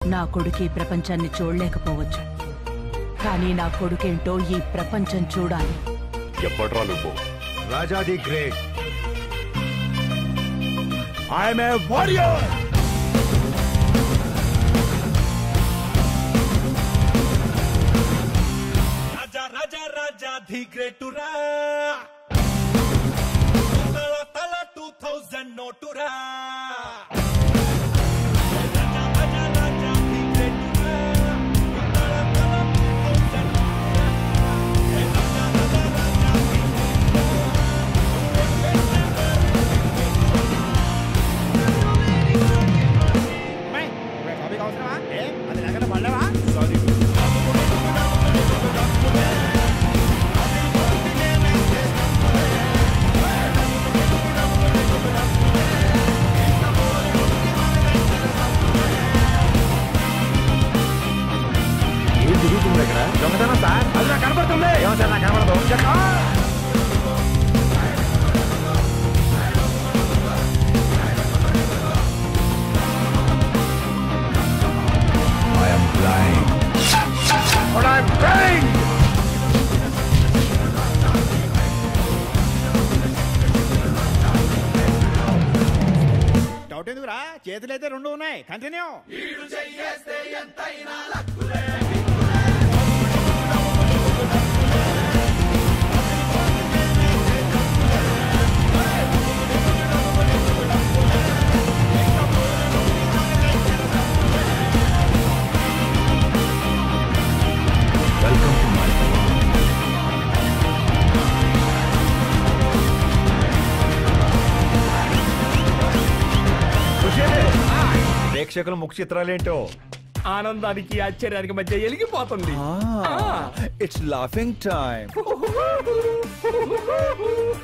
నా కొడుకు ఈ ప్రపంచాన్ని చూడలేకపోవచ్చు కానీ నా కొడుకేంటో ఈ ప్రపంచం చూడాలి ఎప్పట్రా నువ్వు Raja the great I'm a warrior Raja Raja Raja the గ్రేటురా తల తల టూ థౌజండ్ నోటురా రాజా రాజా రాజా ది గ్రేటురా తల తల టూ థౌజండ్ నోటురా రాజా రాజా రాజా ది ఏం జరుగుతుంది ఇక్కడ దొంగతనం సార్ అది నాకు కనపడుతుంది ఏమో సార్ నాకు కనపడదు చెక్క. I'm blind But I'm blind. Doubt ఎందుకురా చేతులు అయితే రెండు ఉన్నాయి కంటిన్యూ వెల్కమ్ టు మై ప్రేక్షకుల ముఖ చిత్రాలేంటో ఆనందానికి ఆశ్చర్యానికి మధ్య ఎలిగిపోతుంది ఇట్స్ లాఫింగ్ టైం